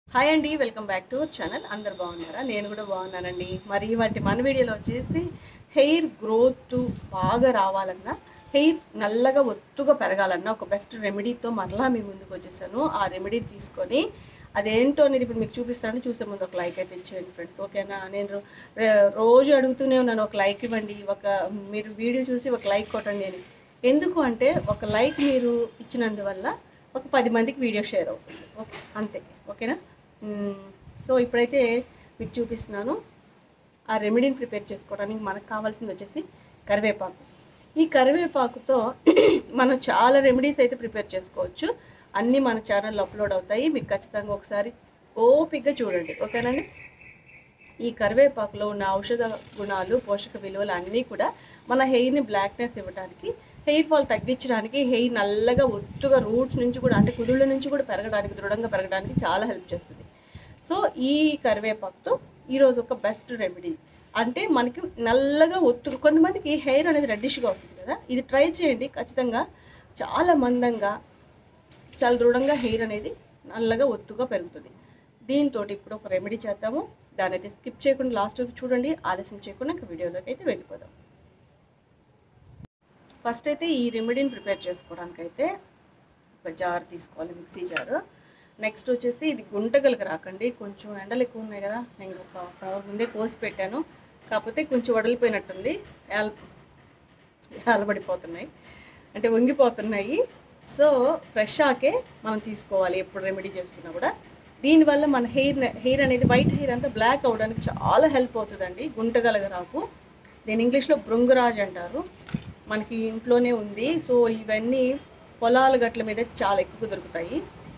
Hi అండి welcome back to our channel అందరు బాగున్నారా నేను కూడా బాగున్నానండి మరి వాటి మన వీడియోలో వచ్చేసి హెయిర్ గ్రోత్ బాగా రావాలన్నా హెయిర్ నల్లగా ఒత్తుగా పెరగాలన్నా ఒక బెస్ట్ రెమెడీతో మరలా మీ ముందుకు వచ్చేసాను ఆ రెమెడీ తీసుకొని అదేంటో అనేది ఇప్పుడు మీకు చూపిస్తాను చూసే ముందు ఒక లైక్ అయితే ఇచ్చేయండి ఫ్రెండ్స్ ఓకేనా నేను రో- రే- రోజు అడుగుతూనే ఉన్నాను ఒక లైక్ ఇవ్వండి ఒక మీరు వీడియో చూసి ఒక లైక్ కొట్టండి అని ఎందుకు అంటే ఒక లైక్ మీరు ఇచ్చినందువల్ల ఒక పది మందికి వీడియో షేర్ అవుతుంది ఓకే అంతే ఓకేనా మ్మ్. సో ఇప్పుడైతే మీకు చూపిస్తున్నాను ఆ రెమెడీని ప్రిపేర్ చేసుకోవడానికి మనకు కావాల్సింది వచ్చేసి కరివేపాకు ఈ కరివేపాకుతో మనం చాలా రెమెడీస్ అయితే ప్రిపేర్ చేసుకోవచ్చు అన్నీ మన ఛానల్లో అప్లోడ్ అవుతాయి మీకు ఖచ్చితంగా ఒకసారి ఓపిక్గా చూడండి ఓకేనండి ఈ కరివేపాకులో ఉన్న ఔషధ గుణాలు పోషక విలువలు అన్నీ కూడా మన హెయిర్ని బ్లాక్నెస్ ఇవ్వడానికి హెయిర్ ఫాల్ తగ్గించడానికి హెయిర్ నల్లగా ఒత్తుగా రూట్స్ నుంచి కూడా అంటే కుదుళ్ళ నుంచి కూడా పెరగడానికి దృఢంగా పెరగడానికి చాలా హెల్ప్ చేస్తుంది సో ఈ కరివేపాకుతో ఈరోజు ఒక బెస్ట్ రెమెడీ అంటే మనకి నల్లగా ఒత్తుగా కొంతమందికి హెయిర్ అనేది రెడ్డిష్గా వస్తుంది కదా ఇది ట్రై చేయండి ఖచ్చితంగా చాలా మందంగా చాలా దృఢంగా హెయిర్ అనేది నల్లగా ఒత్తుగా పెరుగుతుంది దీంతో ఇప్పుడు ఒక రెమెడీ చేద్దాము దాని అయితే స్కిప్ చేయకుండా లాస్ట్ వరకు చూడండి ఆలస్యం చేయకుండా ఇంకా వీడియోలోకి అయితే వెళ్ళిపోదాం ఫస్ట్ అయితే ఈ రెమెడీని ప్రిపేర్ చేసుకోవడానికి అయితే ఒక జార్ తీసుకోవాలి మిక్సీ జారు నెక్స్ట్ వచ్చేసి ఇది గుంటగలకి రాకండి కొంచెం ఎండలు ఎక్కువ ఉన్నాయి కదా నేను ఒక హాఫ్ అవర్ ముందే కోసి పెట్టాను కాకపోతే కొంచెం వడలిపోయినట్టుంది యాల్ యాలబడిపోతున్నాయి అంటే వంగిపోతున్నాయి సో ఫ్రెష్ ఆకే మనం తీసుకోవాలి ఎప్పుడు రెమెడీ చేసుకున్నా కూడా దీనివల్ల మన హెయిర్ హెయిర్ అనేది వైట్ హెయిర్ అంతా బ్లాక్ అవ్వడానికి చాలా హెల్ప్ అవుతుందండి గుంటగలగ రాకు దీని ఇంగ్లీష్లో భృంగరాజ్ అంటారు మనకి ఇంట్లోనే ఉంది సో ఇవన్నీ పొలాల గట్ల మీద చాలా ఎక్కువ దొరుకుతాయి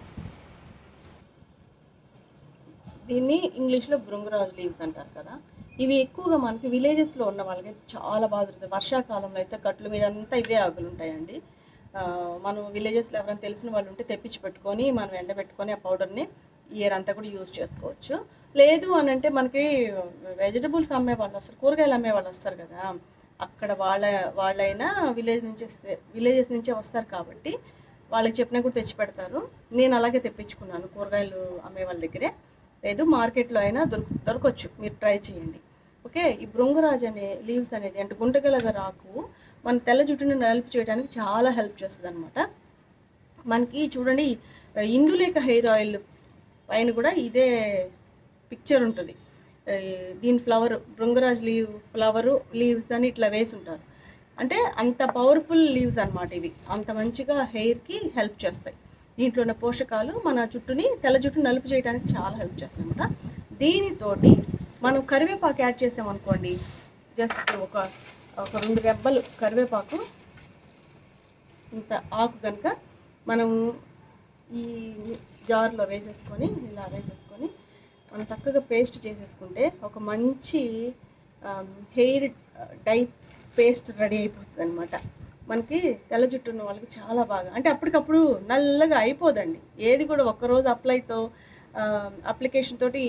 దీన్ని ఇంగ్లీష్లో భృంగరాజ్ లీవ్స్ అంటారు కదా ఇవి ఎక్కువగా మనకి విలేజెస్లో ఉన్న వాళ్ళకి చాలా బాగా దొరుకుతాయి వర్షాకాలంలో అయితే గట్ల మీద అంతా ఇవే ఆకులు ఉంటాయండి ఆ, మనం విలేజెస్లో ఎవరైనా తెలిసిన వాళ్ళు ఉంటే తెప్పించి పెట్టుకొని మనం ఎండబెట్టుకొని ఆ పౌడర్ని ఇయర్ అంతా కూడా యూజ్ చేసుకోవచ్చు లేదు అని అంటే మనకి వెజిటబుల్స్ అమ్మే వాళ్ళు వస్తారు కూరగాయలు అమ్మే వాళ్ళు వస్తారు కదా అక్కడ వాళ్ళ వాళ్ళైనా విలేజ్ నుంచి విలేజెస్ నుంచే వస్తారు కాబట్టి వాళ్ళకి చెప్పినా కూడా తెచ్చి పెడతారు నేను అలాగే తెప్పించుకున్నాను కూరగాయలు అమ్మే వాళ్ళ దగ్గరే లేదు మార్కెట్లో అయినా దొరుకు దొరకవచ్చు మీరు ట్రై చేయండి ఓకే ఈ భృంగరాజ్ అనే లీవ్స్ అనేది అంటే గుంటగలగ రాకు మన తెల్ల జుట్టుని నలుపు చేయడానికి చాలా హెల్ప్ చేస్తుంది అనమాట మనకి చూడండి ఇందులేక హెయిర్ ఆయిల్ పైన కూడా ఇదే పిక్చర్ ఉంటుంది ఈ దీని flower Bhringraj leave flower leaves అని ఇట్లా వేసి ఉంటారు అంటే అంత పవర్ఫుల్ లీవ్స్ అన్నమాట ఇవి అంత మంచిగా హెయిర్కి హెల్ప్ చేస్తాయి దీంట్లో ఉన్న పోషకాలు మన జుట్టుని తెల్ల జుట్టు నలుపు చేయడానికి చాలా హెల్ప్ చేస్తాయి అనమాట దీనితోటి మనం కరివేపాకు యాడ్ చేసామనుకోండి జస్ట్ ఒక ఒక రెండు రెబ్బలు కరివేపాకు ఇంత ఆకు కనుక మనం ఈ జార్లో వేసేసుకొని ఇలా వేసేసుకొని మనం చక్కగా పేస్ట్ చేసేసుకుంటే ఒక మంచి హెయిర్ డై పేస్ట్ రెడీ అయిపోతుంది అనమాట మనకి తెల్ల జుట్టు ఉన్న వాళ్ళకి చాలా బాగా అంటే అప్పటికప్పుడు నల్లగా అయిపోదండి ఏది కూడా ఒక్కరోజు అప్లైతో అప్లికేషన్ తోటి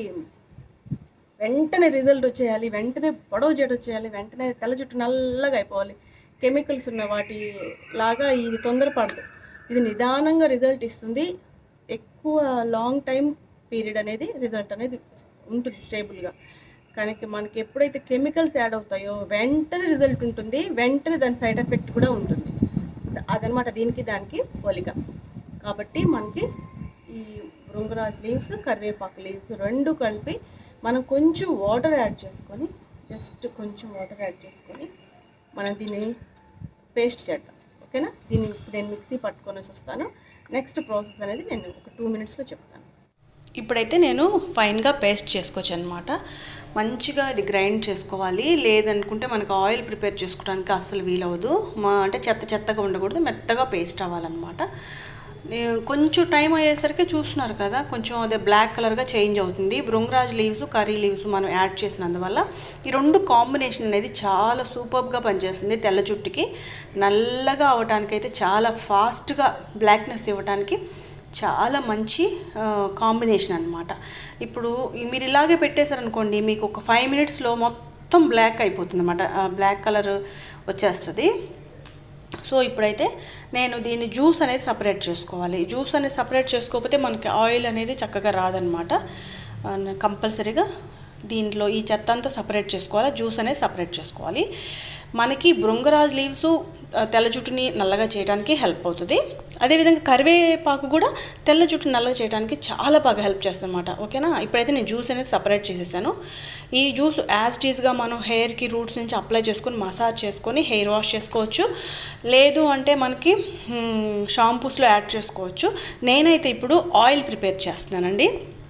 వెంటనే రిజల్ట్ వచ్చేయాలి వెంటనే పొడవు జడ వచ్చేయాలి వెంటనే తెల్ల జుట్టు నల్లగా అయిపోవాలి కెమికల్స్ ఉన్న వాటి లాగా ఇది తొందరపడదు ఇది నిదానంగా రిజల్ట్ ఇస్తుంది ఎక్కువ లాంగ్ టైం పీరియడ్ అనేది రిజల్ట్ అనేది ఉంటుంది స్టేబుల్గా కానీ మనకి ఎప్పుడైతే కెమికల్స్ యాడ్ అవుతాయో వెంటనే రిజల్ట్ ఉంటుంది వెంటనే దాని సైడ్ ఎఫెక్ట్ కూడా ఉంటుంది అదనమాట దీనికి దానికి పోలిక కాబట్టి మనకి ఈ భృంగరాజ్ లీవ్స్ కరివేపాకు లీవ్స్ రెండు కలిపి మనం కొంచెం వాటర్ యాడ్ చేసుకొని జస్ట్ కొంచెం వాటర్ యాడ్ చేసుకొని మనం దీన్ని పేస్ట్ చేద్దాం ఓకేనా దీన్ని ఇప్పుడు నేను మిక్సీ పట్టుకొని వస్తాను నెక్స్ట్ ప్రాసెస్ అనేది నేను ఒక టూ మినిట్స్లో చెప్తాను ఇప్పుడైతే నేను ఫైన్గా పేస్ట్ చేసుకోవచ్చు అనమాట మంచిగా ఇది గ్రైండ్ చేసుకోవాలి లేదనుకుంటే మనకు ఆయిల్ ప్రిపేర్ చేసుకోవడానికి అస్సలు వీలవదు మా అంటే చెత్త చెత్తగా ఉండకూడదు మెత్తగా పేస్ట్ అవ్వాలన్నమాట నేను కొంచెం టైం అయ్యేసరికి చూస్తున్నారు కదా కొంచెం అదే బ్లాక్ కలర్గా చేంజ్ అవుతుంది భృంగరాజ్ లీవ్స్ కర్రీ లీవ్స్ మనం యాడ్ చేసినందువల్ల ఈ రెండు కాంబినేషన్ అనేది చాలా సూపర్గా పనిచేస్తుంది తెల్ల జుట్టుకి నల్లగా అవటానికి అయితే చాలా ఫాస్ట్గా బ్లాక్నెస్ ఇవ్వడానికి చాలా మంచి కాంబినేషన్ అనమాట ఇప్పుడు ఈ- మీరు ఇలాగే పెట్టేశారనుకోండి మీకు ఒక ఫైవ్ మినిట్స్లో మొత్తం బ్లాక్ అయిపోతుంది అనమాట బ్లాక్ కలర్ వచ్చేస్తుంది సో సో ఇప్పుడైతే నేను దీన్ని జ్యూస్ అనేది సపరేట్ చేసుకోవాలి జ్యూస్ అనేది సపరేట్ చేసుకోకపోతే మనకి ఆయిల్ అనేది చక్కగా రాదనమాట కంపల్సరీగా దీంట్లో ఈ చెత్త అంతా సపరేట్ చేసుకోవాలి జ్యూస్ అనేది సపరేట్ చేసుకోవాలి మనకి బృంగరాజ్ లీవ్స్ తెల్ల జుట్టుని నల్లగా చేయడానికి హెల్ప్ అవుతుంది అదేవిధంగా కరివేపాకు కూడా తెల్ల జుట్టు నల్లగా చేయడానికి చాలా బాగా హెల్ప్ చేస్తుంది అనమాట ఓకేనా ఇప్పుడైతే నేను జ్యూస్ అనేది సపరేట్ చేసేసాను ఈ జ్యూస్ యాజ్ టీజ్గా మనం హెయిర్కి రూట్స్ నుంచి అప్లై చేసుకొని మసాజ్ చేసుకొని హెయిర్ వాష్ చేసుకోవచ్చు లేదు అంటే మనకి షాంపూస్లో యాడ్ చేసుకోవచ్చు నేనైతే ఇప్పుడు ఆయిల్ ప్రిపేర్ చేస్తున్నానండి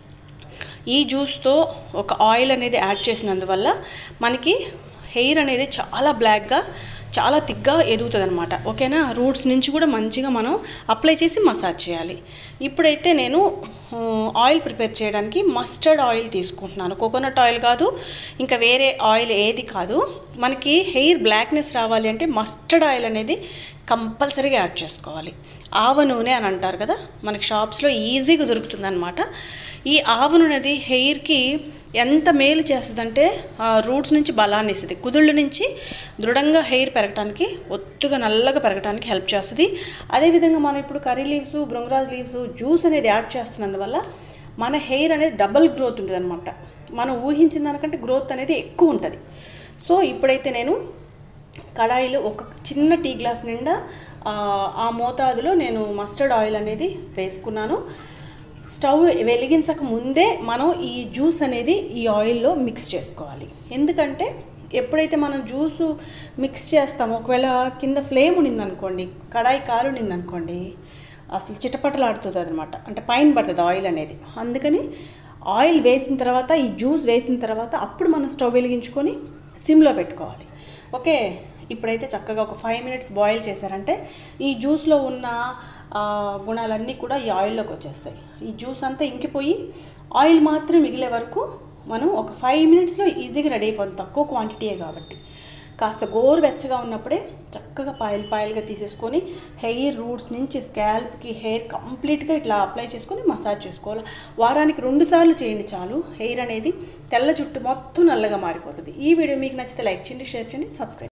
ఈ జ్యూస్తో ఒక ఆయిల్ అనేది యాడ్ చేసినందువల్ల మనకి హెయిర్ అనేది చాలా బ్లాక్గా చాలా థిక్గా ఎదుగుతుంది అనమాట ఓకేనా రూట్స్ నుంచి కూడా మంచిగా మనం అప్లై చేసి మసాజ్ చేయాలి ఇప్పుడైతే నేను ఆ, ఆయిల్ ప్రిపేర్ చేయడానికి మస్టర్డ్ ఆయిల్ తీసుకుంటున్నాను కోకోనట్ ఆయిల్ కాదు ఇంకా వేరే ఆయిల్ ఏది కాదు మనకి హెయిర్ బ్లాక్నెస్ రావాలి అంటే మస్టర్డ్ ఆయిల్ అనేది కంపల్సరీగా యాడ్ చేసుకోవాలి ఆవ నూనె అని అంటారు కదా మనకి షాప్స్లో ఈజీగా దొరుకుతుంది అనమాట ఈ ఆవ నూనె అనేది హెయిర్కి ఎంత మేలు చేస్తుందంటే రూట్స్ నుంచి బలాన్ని ఇస్తుంది కుదుళ్ళ నుంచి దృఢంగా హెయిర్ పెరగడానికి ఒత్తుగా నల్లగా పెరగడానికి హెల్ప్ చేస్తుంది అదేవిధంగా మనం ఇప్పుడు curry leaves Bhringraj leaves juice అనేది యాడ్ చేస్తున్నందువల్ల మన హెయిర్ అనేది డబల్ గ్రోత్ ఉంటుంది అనమాట మనం ఊహించిన దానికంటే గ్రోత్ అనేది ఎక్కువ ఉంటుంది సో ఇప్పుడైతే నేను కడాయిలో ఒక చిన్న టీ గ్లాస్ నిండా ఆ, ఆ మోతాదులో నేను మస్టర్డ్ ఆయిల్ అనేది వేసుకున్నాను స్టవ్ వెలిగించక ముందే మనం ఈ జ్యూస్ అనేది ఈ ఆయిల్లో మిక్స్ చేసుకోవాలి ఎందుకంటే ఎప్పుడైతే మనం జ్యూసు మిక్స్ చేస్తామో ఒకవేళ కింద ఫ్లేమ్ ఉండిందనుకోండి కడాయి కాలు ఉండిందనుకోండి అసలు చిటపటలాడుతుంది అనమాట అంటే పైన పడుతుంది ఆయిల్ అనేది అందుకని ఆయిల్ వేసిన తర్వాత ఈ జ్యూస్ వేసిన తర్వాత అప్పుడు మనం స్టవ్ వెలిగించుకొని సిమ్లో పెట్టుకోవాలి ఓకే ఇప్పుడైతే చక్కగా ఒక ఫైవ్ మినిట్స్ బాయిల్ చేశారంటే ఈ జ్యూస్లో ఉన్న ఆ, గుణాలన్నీ కూడా ఈ ఆయిల్లోకి వచ్చేస్తాయి ఈ జ్యూస్ అంతా ఇంకిపోయి ఆయిల్ మాత్రం మిగిలే వరకు మనం ఒక ఫైవ్ మినిట్స్లో ఈజీగా రెడీ అయిపోతుంది తక్కువ క్వాంటిటీయే కాబట్టి కాస్త గోరువెచ్చగా ఉన్నప్పుడే చక్కగా పాయలు పాయలుగా తీసేసుకొని హెయిర్ రూట్స్ నుంచి స్కాల్ప్కి హెయిర్ కంప్లీట్గా ఇట్లా అప్లై చేసుకొని మసాజ్ చేసుకోవాలి వారానికి రెండు సార్లు చేయండి చాలు హెయిర్ అనేది తెల్ల జుట్టు మొత్తం నల్లగా మారిపోతుంది ఈ వీడియో మీకు నచ్చితే లైక్ చేయండి షేర్ చేయండి సబ్స్క్రైబ్